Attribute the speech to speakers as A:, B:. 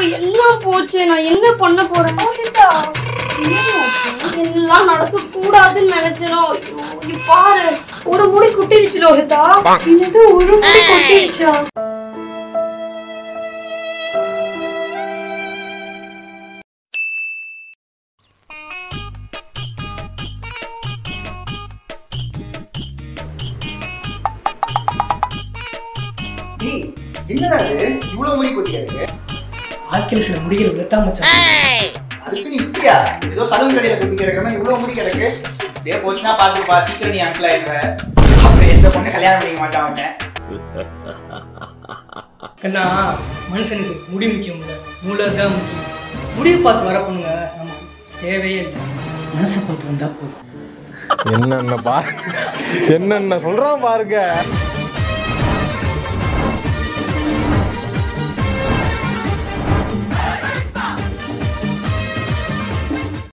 A: எல்லாம் போச்சு நான் என்ன பண்ண போறேன் எல்லாம் நடக்க கூடாதுன்னு நினைச்சனோ ஐயோ, இங்க பாரு ஒரு முடி குட்டிடுச்சு லோகிதா
B: இது ஒரு முடி கொட்டிடுச்சா
C: ஏய், என்னடா இது இவ்வளவு முடி கொட்டி கிடக்கு
D: வாழ்க்கையில் சில முடிகள் விழத்தான் மச்சான்
C: அதுக்கு நீ இப்படியா ஏதோ சலூன் கடையில கொட்டி கிடக்குற மாதிரி இவ்வளவு முடி கிடக்கு இதே போச்சுன்னா பாத்துப்பா சீக்கிரம் நீ அங்கிள் ஆயிடுற அப்புறம் எந்த பொண்ணு கல்யாணம் பண்ணிக்க மாட்டான் அவனை
D: கண்ணா மனுஷனுக்கு முடி முக்கியம் இல்லை மூளை தான் முக்கியம் முடிவை பார்த்து வர பொண்ணுங்க நமக்கு தேவையே இல்லை மனசை பார்த்து வந்தா போதும்
E: என்னென்ன பா என்னென்ன சொல்றான் பாருங்க